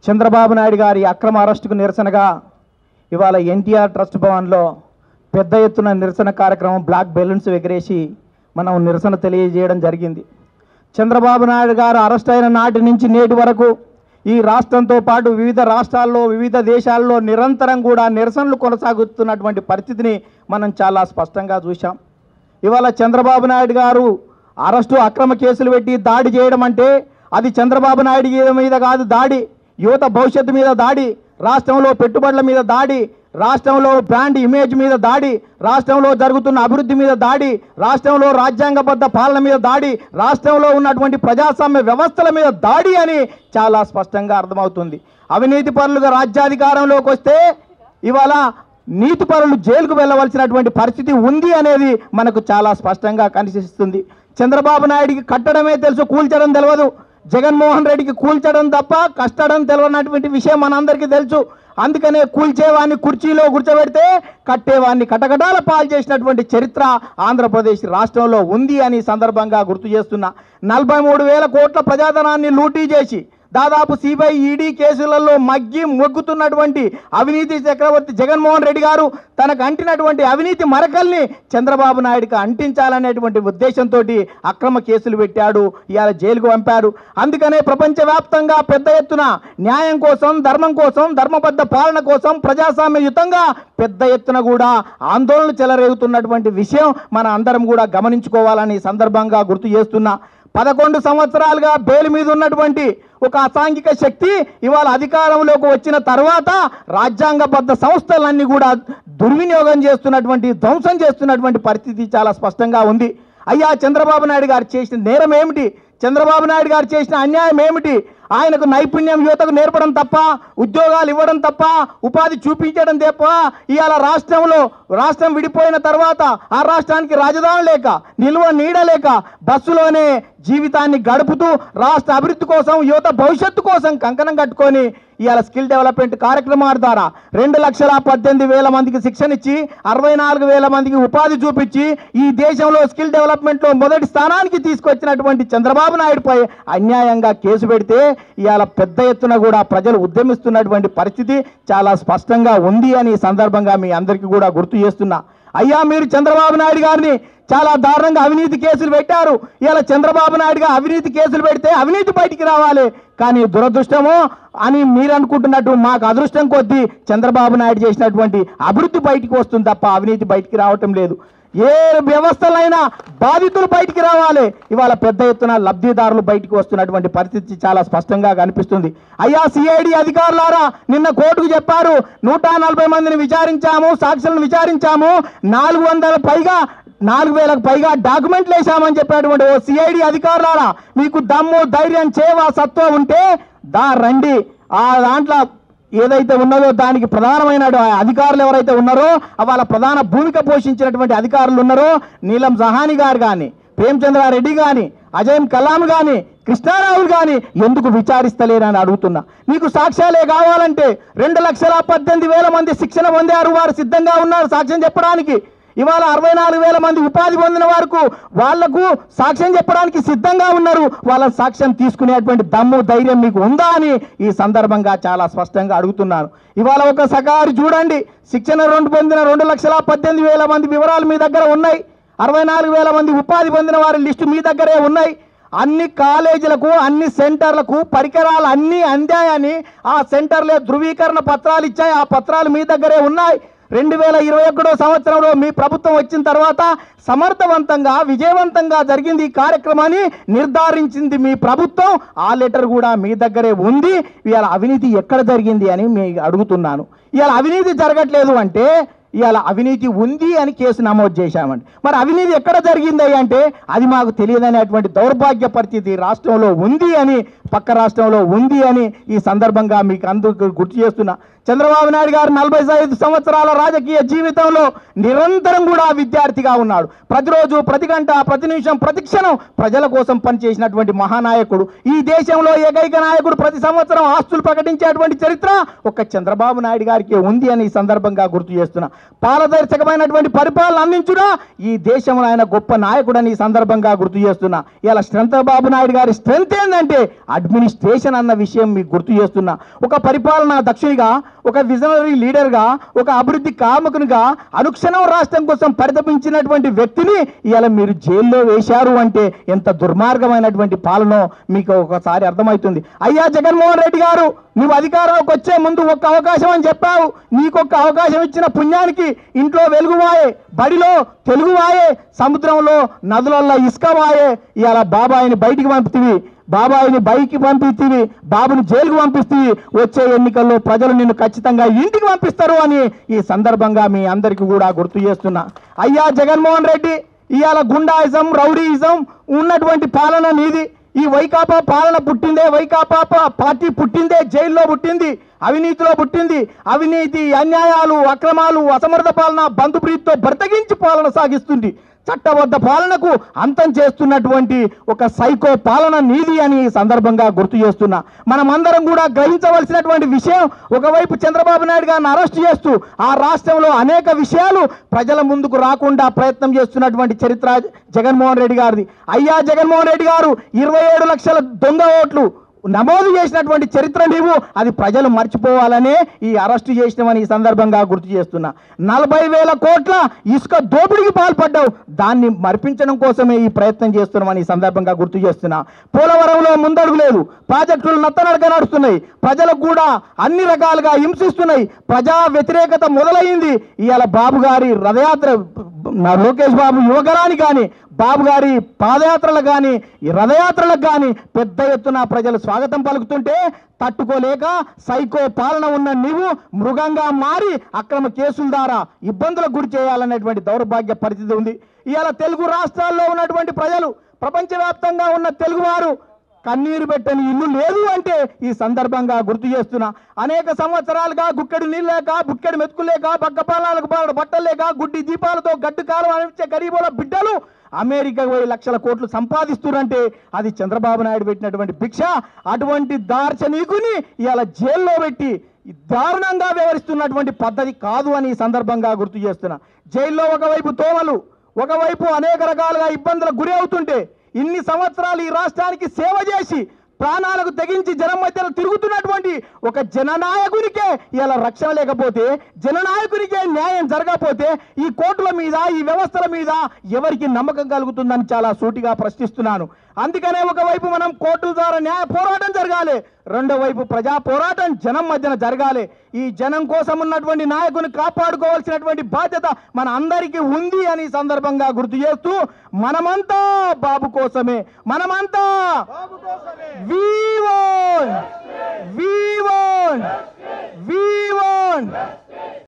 చంద్రబాబు నాయుడు గారి అక్రమ అరెస్టుకు నిరసనగా ఇవాళ ఎన్టీఆర్ ట్రస్ట్ భవన్లో పెద్ద ఎత్తున నిరసన కార్యక్రమం బ్లాక్ బెలూన్స్ ఎగరేసి మనం నిరసన తెలియజేయడం జరిగింది చంద్రబాబు నాయుడు గారు అరెస్ట్ అయిన నాటి నుంచి నేటి వరకు ఈ రాష్ట్రంతో పాటు వివిధ రాష్ట్రాల్లో వివిధ దేశాల్లో నిరంతరం కూడా నిరసనలు కొనసాగుతున్నటువంటి పరిస్థితిని మనం చాలా స్పష్టంగా చూశాం ఇవాళ చంద్రబాబు నాయుడు గారు అరెస్టు అక్రమ కేసులు పెట్టి దాడి చేయడం అంటే అది చంద్రబాబు నాయుడు మీద కాదు దాడి యువత భవిష్యత్తు మీద దాడి రాష్ట్రంలో పెట్టుబడుల మీద దాడి రాష్ట్రంలో బ్రాండ్ ఇమేజ్ మీద దాడి రాష్ట్రంలో జరుగుతున్న అభివృద్ధి మీద దాడి రాష్ట్రంలో రాజ్యాంగబద్ధ పాలన మీద దాడి రాష్ట్రంలో ఉన్నటువంటి ప్రజాస్వామ్య వ్యవస్థల మీద దాడి అని చాలా స్పష్టంగా అర్థమవుతుంది అవినీతి పరులుగా రాజ్యాధికారంలోకి వస్తే ఇవాళ నీతి పరులు జైలుకు వెళ్ళవలసినటువంటి పరిస్థితి ఉంది అనేది మనకు చాలా స్పష్టంగా కనిపిస్తుంది చంద్రబాబు నాయుడికి కట్టడమే తెలుసు కూల్చడం తెలియదు జగన్మోహన్ రెడ్డికి కూల్చడం తప్ప కష్టడం తెలియనటువంటి విషయం మనందరికీ తెలుసు అందుకనే కూల్చేవాడిని కుర్చీలో కూర్చోబెడితే కట్టేవాడిని కటకటాల పాలు చేసినటువంటి చరిత్ర ఆంధ్రప్రదేశ్ రాష్ట్రంలో ఉంది అని ఈ సందర్భంగా గుర్తు చేస్తున్నా నలభై మూడు వేల కోట్ల ప్రజాధనాన్ని లూటీ చేసి దాదాపు సిబిఐ ఈడీ కేసులలో మగ్గి మొగ్గుతున్నటువంటి అవినీతి చక్రవర్తి జగన్మోహన్ రెడ్డి గారు తనకు అంటినటువంటి అవినీతి మరకల్ని చంద్రబాబు నాయుడుకి అంటించాలనేటువంటి ఉద్దేశంతో అక్రమ కేసులు పెట్టాడు ఇవాళ జైలుకు పంపారు అందుకనే ప్రపంచవ్యాప్తంగా పెద్ద ఎత్తున న్యాయం కోసం ధర్మం కోసం ధర్మబద్ధ పాలన కోసం ప్రజాస్వామ్యయుతంగా పెద్ద ఎత్తున కూడా ఆందోళనలు చెలరేగుతున్నటువంటి విషయం మన అందరం కూడా గమనించుకోవాలని ఈ సందర్భంగా గుర్తు చేస్తున్నా పదకొండు సంవత్సరాలుగా బెయిల్ మీద ఉన్నటువంటి ఒక అసాంఘిక శక్తి ఇవాళ అధికారంలోకి వచ్చిన తర్వాత రాజ్యాంగబద్ధ సంస్థలన్నీ కూడా దుర్వినియోగం చేస్తున్నటువంటి ధ్వంసం చేస్తున్నటువంటి పరిస్థితి చాలా స్పష్టంగా ఉంది అయ్యా చంద్రబాబు నాయుడు గారు చేసిన నేరం ఏమిటి చంద్రబాబు నాయుడు గారు చేసిన అన్యాయం ఏమిటి ఆయనకు నైపుణ్యం యువతకు నేర్పడం తప్ప ఉద్యోగాలు ఇవ్వడం తప్ప ఉపాధి చూపించడం తప్ప ఇవాళ రాష్ట్రంలో రాష్ట్రం విడిపోయిన తర్వాత ఆ రాష్ట్రానికి రాజధాని లేక నిల్వ నీడ లేక బస్సులోనే జీవితాన్ని గడుపుతూ రాష్ట్ర అభివృద్ధి కోసం యువత భవిష్యత్తు కోసం కంకణం కట్టుకొని ఇవాళ స్కిల్ డెవలప్మెంట్ కార్యక్రమాల ద్వారా రెండు లక్షల పద్దెనిమిది వేల మందికి శిక్షణ ఇచ్చి అరవై నాలుగు వేల మందికి ఉపాధి చూపించి ఈ దేశంలో స్కిల్ డెవలప్మెంట్లో మొదటి స్థానానికి తీసుకొచ్చినటువంటి చంద్రబాబు నాయుడుపై అన్యాయంగా కేసు పెడితే ఇవాళ పెద్ద ఎత్తున కూడా ప్రజలు ఉద్యమిస్తున్నటువంటి పరిస్థితి చాలా స్పష్టంగా ఉంది అని ఈ సందర్భంగా మీ అందరికీ కూడా గుర్తు చేస్తున్నా అయ్యా మీరు చంద్రబాబు నాయుడు గారిని చాలా దారుణంగా అవినీతి కేసులు పెట్టారు ఇలా చంద్రబాబు నాయుడుగా అవినీతి కేసులు పెడితే అవినీతి బయటికి రావాలి కానీ దురదృష్టమో అని మీరు అనుకుంటున్నట్టు మాకు అదృష్టం కొద్దీ చంద్రబాబు నాయుడు చేసినటువంటి అభివృద్ధి బయటికి వస్తుంది తప్ప అవినీతి బయటికి రావటం లేదు ఏ వ్యవస్థలైనా బాధితులు బయటికి రావాలి ఇవాళ పెద్ద ఎత్తున లబ్ధిదారులు బయటికి వస్తున్నటువంటి పరిస్థితి చాలా స్పష్టంగా కనిపిస్తుంది అయ్యా సిఐడి అధికారులారా నిన్న కోర్టుకు చెప్పారు నూట నలభై మందిని విచారించాము సాక్షులను విచారించాము నాలుగు వందల పైగా నాలుగు వేలకు పైగా డాక్యుమెంట్లు వేశామని చెప్పినటువంటి ఓ సిఐడి అధికారులారా మీకు దమ్ము ధైర్యం చేవ సత్వం ఉంటే దా రండి ఆ దాంట్లో ఏదైతే ఉన్నదో దానికి ప్రధానమైన అధికారులు ఎవరైతే ఉన్నారో వాళ్ళ ప్రధాన భూమిక పోషించినటువంటి అధికారులు ఉన్నారో నీలం జహాని గారు కానీ ప్రేమచంద్రారెడ్డి కానీ అజయ్ కలాం కానీ కృష్ణారావులు కానీ ఎందుకు విచారిస్తలేరని అడుగుతున్నా నీకు సాక్ష్యాలే కావాలంటే రెండు లక్షల పద్దెనిమిది వేల మంది శిక్షణ పొందారు వారు సిద్ధంగా ఉన్నారు సాక్ష్యం చెప్పడానికి ఇవాళ అరవై నాలుగు వేల మంది ఉపాధి పొందిన వారికి వాళ్లకు సాక్ష్యం చెప్పడానికి సిద్ధంగా ఉన్నారు వాళ్ళ సాక్ష్యం తీసుకునేటువంటి దమ్ము ధైర్యం మీకు ఉందా అని ఈ సందర్భంగా చాలా స్పష్టంగా అడుగుతున్నాను ఇవాళ ఒక సగారు చూడండి శిక్షణ రెండు పొందిన రెండు లక్షల పద్దెనిమిది వేల మంది వివరాలు మీ దగ్గర ఉన్నాయి అరవై నాలుగు వేల మంది ఉపాధి పొందిన వారి లిస్టు మీ దగ్గరే ఉన్నాయి అన్ని కాలేజీలకు అన్ని సెంటర్లకు పరికరాలు అన్నీ అందాయని ఆ సెంటర్లే ధృవీకరణ పత్రాలు ఇచ్చాయి ఆ పత్రాలు మీ దగ్గరే ఉన్నాయి రెండు వేల ఇరవై ఒకటో సంవత్సరంలో మీ ప్రభుత్వం వచ్చిన తర్వాత సమర్థవంతంగా విజయవంతంగా జరిగింది ఈ కార్యక్రమాన్ని నిర్ధారించింది మీ ప్రభుత్వం ఆ లెటర్ కూడా మీ దగ్గరే ఉంది ఇవాళ అవినీతి ఎక్కడ జరిగింది అని మీ అడుగుతున్నాను ఇవాళ అవినీతి జరగట్లేదు అంటే ఇవాళ అవినీతి ఉంది అని కేసు నమోదు చేశామండి మరి అవినీతి ఎక్కడ జరిగింది అంటే అది మాకు తెలియదనేటువంటి దౌర్భాగ్య పరిస్థితి రాష్ట్రంలో ఉంది అని పక్క రాష్ట్రంలో ఉంది అని ఈ సందర్భంగా మీకు అందరికీ గుర్తు చేస్తున్నా చంద్రబాబు నాయుడు గారు నలభై ఐదు సంవత్సరాల రాజకీయ జీవితంలో నిరంతరం కూడా విద్యార్థిగా ఉన్నాడు ప్రతిరోజు ప్రతి గంట ప్రతి నిమిషం ప్రతి క్షణం ప్రజల కోసం పనిచేసినటువంటి మహానాయకుడు ఈ దేశంలో ఏకైక నాయకుడు ప్రతి సంవత్సరం ఆస్తులు ప్రకటించేటువంటి చరిత్ర ఒక చంద్రబాబు నాయుడు గారికి ఉంది అని ఈ సందర్భంగా గుర్తు చేస్తున్నా పారదర్శకమైనటువంటి పరిపాలన అందించుడా ఈ దేశంలో ఆయన గొప్ప నాయకుడని ఈ సందర్భంగా గుర్తు చేస్తున్నా ఇలా చంద్రబాబు నాయుడు గారి స్ట్రెంత్ ఏంటంటే అడ్మినిస్ట్రేషన్ అన్న విషయం మీకు గుర్తు చేస్తున్నా ఒక పరిపాలనా దక్షునిగా ఒక విజనరీ లీడర్గా ఒక అభివృద్ధి కాముకునిగా అనుక్షణం రాష్ట్రం కోసం పరితపించినటువంటి వ్యక్తిని ఇవాళ మీరు జైల్లో వేశారు అంటే ఎంత దుర్మార్గమైనటువంటి పాలనో మీకు ఒకసారి అర్థమవుతుంది అయ్యా జగన్మోహన్ రెడ్డి గారు నువ్వు అధికారంలోకి వచ్చే ముందు ఒక్క అవకాశం అని చెప్పావు నీకొక్క అవకాశం ఇచ్చిన పుణ్యానికి ఇంట్లో వెలుగువాయే బడిలో తెలుగువాయే సముద్రంలో నదులలో ఇసుక వాయే ఇవాళ బాబాయిని బయటికి పంపుతీవి బాబాయిని బయటికి పంపిస్తీవి బాబుని జైలుకు పంపిస్తీవి వచ్చే ఎన్నికల్లో ప్రజలు నిన్ను ఖచ్చితంగా ఇంటికి పంపిస్తారు అని ఈ సందర్భంగా మీ అందరికీ కూడా గుర్తు చేస్తున్నా అయ్యా జగన్మోహన్ రెడ్డి ఇవాళ గుండాయిజం రౌడీయిజం ఉన్నటువంటి పాలన నీది ఈ వైకాపా పాలన పుట్టిందే వైకాపా పా- పార్టీ పుట్టిందే జైల్లో పుట్టింది అవినీతిలో పుట్టింది అవినీతి అన్యాయాలు అక్రమాలు అసమర్థ పాలన బంధుప్రీతితో బ్రతకించి పాలన సాగిస్తుంది చట్టబద్ధ పాలనకు అంతం చేస్తున్నటువంటి ఒక సైకో పాలన నీది అని ఈ సందర్భంగా గుర్తు చేస్తున్నా మనమందరం కూడా గ్రహించవలసినటువంటి విషయం ఒకవైపు చంద్రబాబు నాయుడు గారిని అరెస్ట్ చేస్తూ ఆ రాష్ట్రంలో అనేక విషయాలు ప్రజల ముందుకు రాకుండా ప్రయత్నం చేస్తున్నటువంటి చరిత్ర జగన్మోహన్ రెడ్డి గారిది అయ్యా జగన్మోహన్ రెడ్డి గారు ఇరవై ఏడు లక్షల దొంగ ఓట్లు నమోదు చేసినటువంటి చరిత్ర నీవు అది ప్రజలు మర్చిపోవాలనే ఈ అరెస్టు చేసినామని ఈ సందర్భంగా గుర్తు చేస్తున్నా నలభై వేల కోట్ల ఇసుక దోపిడీకి పాల్పడ్డావు దాన్ని మరిపించడం కోసమే ఈ ప్రయత్నం చేస్తున్నామని ఈ సందర్భంగా గుర్తు చేస్తున్నా పోలవరంలో ముందడుగు లేదు ప్రాజెక్టులు నత్తనడక నడుస్తున్నాయి ప్రజలకు కూడా అన్ని రకాలుగా హింసిస్తున్నాయి ప్రజా వ్యతిరేకత మొదలైంది ఇవాళ బాబు గారి రథయాత్ర నా లోకేష్ బాబు యువగరానికి కానీ బాబు గారి పాదయాత్రలకు కానీ ఈ రథయాత్రలకు కానీ పెద్ద ఎత్తున ప్రజలు స్వాగతం పలుకుతుంటే తట్టుకోలేక సైకో పాలన ఉన్న నీవు మృగంగా మారి అక్రమ కేసుల ద్వారా ఇబ్బందులకు గురి చేయాలనేటువంటి దౌర్భాగ్య పరిస్థితి ఉంది ఇవాళ తెలుగు రాష్ట్రాల్లో ఉన్నటువంటి ప్రజలు ప్రపంచవ్యాప్తంగా ఉన్న తెలుగువారు కన్నీరు పెట్టని ఇల్లు లేదు అంటే ఈ సందర్భంగా గుర్తు చేస్తున్నా అనేక సంవత్సరాలుగా గుక్కెడు నీళ్ళు లేక బుక్కెడు మెతుకులు లేక బగ్గపాలకు బాడు బట్టలు లేక గుడ్డి దీపాలతో గడ్డు కాలం అనిపించే గరీబుల బిడ్డలు అమెరికా పోయి లక్షల కోట్లు సంపాదిస్తున్నారంటే అది చంద్రబాబు నాయుడు పెట్టినటువంటి భిక్ష అటువంటి దార్శనీకుని ఇవాళ జైల్లో పెట్టి దారుణంగా వ్యవహరిస్తున్నటువంటి పద్ధతి కాదు అని ఈ సందర్భంగా గుర్తు చేస్తున్నా జైల్లో ఒకవైపు తోమలు ఒకవైపు అనేక రకాలుగా ఇబ్బందులకు గురి అవుతుంటే ఇన్ని సంవత్సరాలు ఈ రాష్ట్రానికి సేవ చేసి ప్రాణాలకు తెగించి జనం మధ్యలో తిరుగుతున్నటువంటి ఒక జననాయకునికే ఇలా రక్షణ లేకపోతే జననాయకునికే న్యాయం జరగకపోతే ఈ కోర్టుల మీద ఈ వ్యవస్థల మీద ఎవరికి నమ్మకం కలుగుతుందని చాలా సూటిగా ప్రశ్నిస్తున్నాను అందుకనే ఒకవైపు మనం కోర్టుల ద్వారా న్యాయ పోరాటం జరగాలి రెండో వైపు ప్రజా పోరాటం జనం మధ్యన జరగాలి ఈ జనం కోసం ఉన్నటువంటి నాయకుని కాపాడుకోవాల్సినటువంటి బాధ్యత మన అందరికీ ఉంది అని ఈ సందర్భంగా గుర్తు చేస్తూ మనమంతా బాబు కోసమే మనమంతా వి